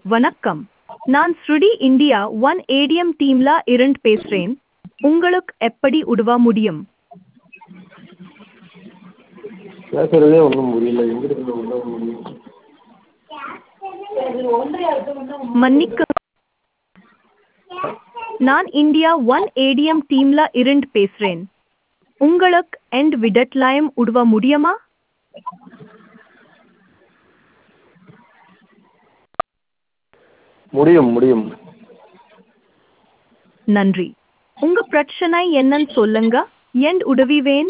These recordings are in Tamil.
வணக்கம் நான் ஸ்ருடி இந்தியா ஒன் ஏடிஎம் டீம்ல இருந்து பேசுறேன் உங்களுக்கு எப்படி உதவ முடியும் பேசுறதே ஒன்றும் புரியல எங்கிருந்து உதவ முடியும் மன்னிக்க நான் இந்தியா ஒன் ஏடிஎம் டீம்ல இருந்து பேசுறேன் உங்களுக்கு எண்ட் விடட்லாயம் உதவ முடியுமா முடியும் முடியும் நன்றி உங்க பிரச்சனை என்னன்னு சொல்லுங்க எண்ட் உதவி வேன்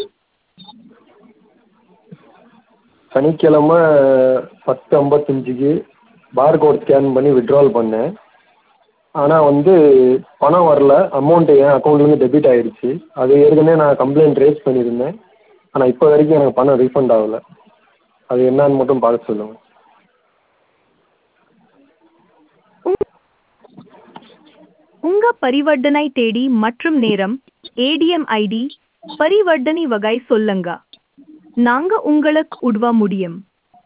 சனிக்கிழமை பத்து ஐம்பத்தஞ்சுக்கு பார்கோட் ஸ்கேன் பண்ணி விட்ரால் பண்ணேன் ஆனால் வந்து பணம் வரல அமௌண்ட் என் அக்கௌண்ட்லேருந்து டெபிட் ஆகிடுச்சு அது ஏற்கனவே நான் கம்ப்ளைண்ட் ரேஸ் பண்ணியிருந்தேன் ஆனால் இப்போ வரைக்கும் எனக்கு பணம் ரீஃபண்ட் ஆகலை அது என்னன்னு மட்டும் பார்க்க சொல்லுங்கள் உங்க பரிவர்த்தனை தேதி மற்றும் நேரம் ஏடிஎம் ஐடி பரிவர்த்தனை வகை சொல்லுங்க நாங்க உங்களுக்கு உதவ முடியும்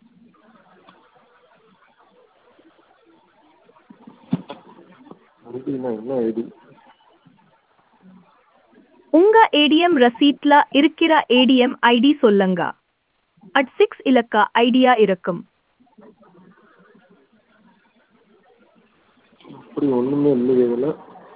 ஐடினா என்ன ஐடி உங்க ஏடிஎம் ரசீட்ல இருக்கிற ஏடிஎம் ஐடி சொல்லுங்க அட் சிக்ஸ் இலக்க ஐடியா இருக்கும் அப்படி ஒன்றுமே இல்லையே இதில்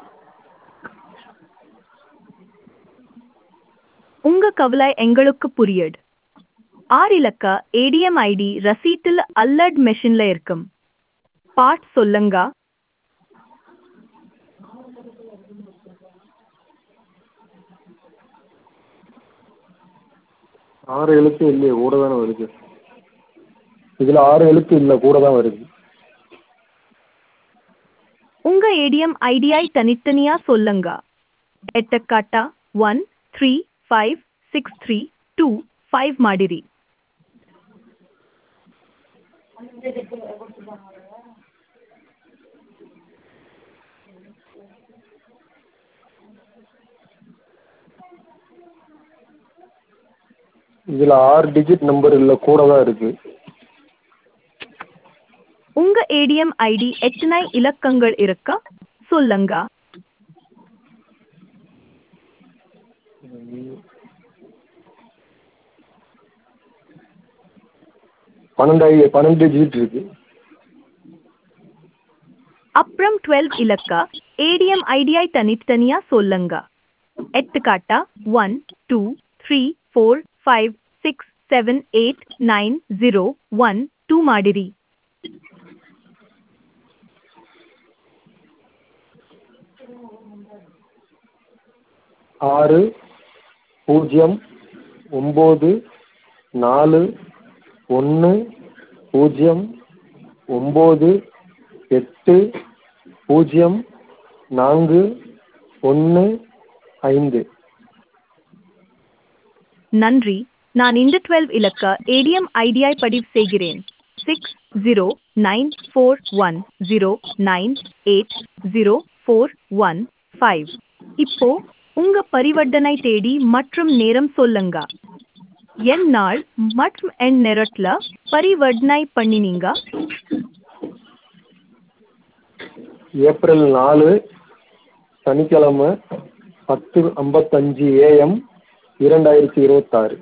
உங்க கவலை எங்களுக்கு புரியுது ஆறு இலக்க ஏடிஎம் ஐடி ரசீட்டில் அல்லட் மெஷின்ல இருக்கும் பாட் சொல்லுங்க ஆறு எழுத்து இல்லையே கூட தானே வருது இதில் ஆறு எழுத்து இல்லை கூட தான் வருது உங்க ஏடிஎம் ஐடியை தனித்தனியா சொல்லுங்க எட்டக்காட்டா one three five six three two five ಮಾಡಿರಿ இதில் ஆறு டிஜிட் நம்பர் இல்லை கூட தான் இருக்குது உங்க ஏடிஎம் ஐடி எத்தனை இலக்கங்கள் இருக்க சொல்லுங்க பன்னெண்டாயி பன்னெண்டு டிஜிட் இருக்குது அப்புறம் டுவெல் இலக்க ஏடிஎம் ஐடியை தனித்தனியா சொல்லுங்க எட்டுக்காட்டா one two three four five six seven eight nine zero one two ಮಾಡಿರಿ ஆறு பூஜ்ஜியம் ஒம்பது நாலு ஒன்று பூஜ்ஜியம் ஒம்பது எட்டு பூஜ்ஜியம் நான்கு ஒன்று ஐந்து நன்றி நான் இந்த டுவெல் இலக்க ஏடிஎம் ஐடியை பதிவு செய்கிறேன் six zero nine four one zero nine eight zero four one five இப்போ உங்க பரிவர்த்தனை தேதி மற்றும் நேரம் சொல்லுங்க என் நாள் மற்றும் என் நேரத்துல பரிவர்த்தனை பண்ணினீங்க ஏப்ரல் நாலு சனிக்கிழமை பத்து ஐம்பத்தஞ்சு ஏஎம் இரண்டாயிரத்தி இருபத்தாறு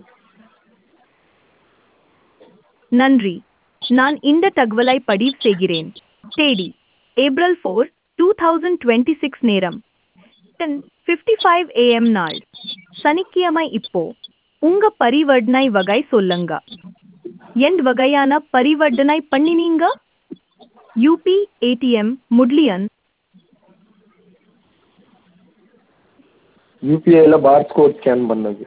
நன்றி நான் இந்த தகவலை பதிவு செய்கிறேன் தேதி April four two thousand twenty six நேரம் டென் ஃபிஃப்டி ஃபைவ் ஏஎம் நாள் சனிக்கிழமை இப்போ உங்க பரிவர்த்தனை வகை சொல்லுங்க எந்த வகையான பரிவர்த்தனை பண்ணினீங்க யூபி ஏடிஎம் முட்லியன் யூபிஐயில் பார்கோட் ஸ்கேன் பண்ணது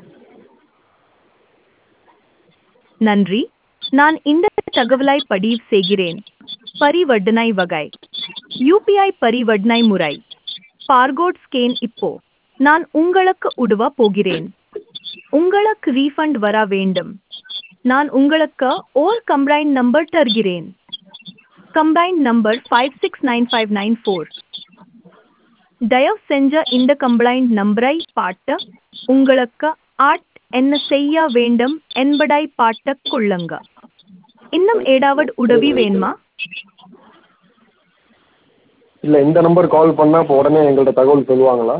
நன்றி நான் இந்த தகவலை பதிவு செய்கிறேன் பரிவர்த்தனை வகை யூபிஐ பரிவர்த்தனை முறை பார்கோட் ஸ்கேன் இப்போ நான் உங்களுக்கு உதவ போகிறேன் உங்களுக்கு ரீஃபண்ட் வர வேண்டும் நான் உங்களுக்கு ஓர் கம்பைன் நம்பர் தருகிறேன் complaint number five six nine five nine four தயவு செஞ்ச இந்த கம்ப்ளைண்ட் நம்பரை பாட்ட உங்களுக்கு ஆட் என்ன செய்ய வேண்டும் என்பதை பாட்டக் கொள்ளுங்க இன்னும் ஏதாவது உதவி வேணுமா இல்லை இந்த நம்பர் கால் பண்ணால் இப்போ உடனே எங்கள்கிட்ட தகவல் சொல்லுவாங்களா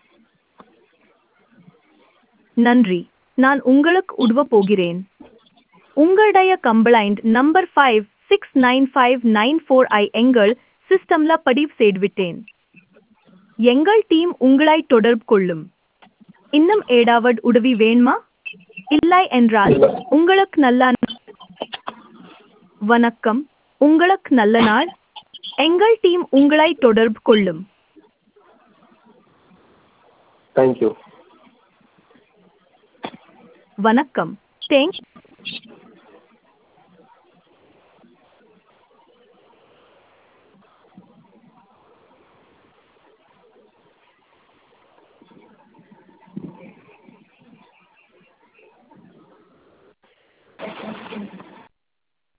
நன்றி நான் உங்களுக்கு உதவ போகிறேன் உங்களுடைய complaint number five six nine five nine four ஐ எங்கள் சிஸ்டம்ல பதிவு செய்துவிட்டேன் எங்கள் டீம் உங்களை தொடர்பு கொள்ளும் இன்னும் ஏதாவது உதவி வேணுமா இல்லை என்றால் இல்லை. உங்களுக்கு நல்ல வணக்கம் உங்களுக்கு நல்ல நாள் எங்கள் டீம் உங்களை தொடர்பு கொள்ளும் தேங்க்யூ வணக்கம் தேங்க்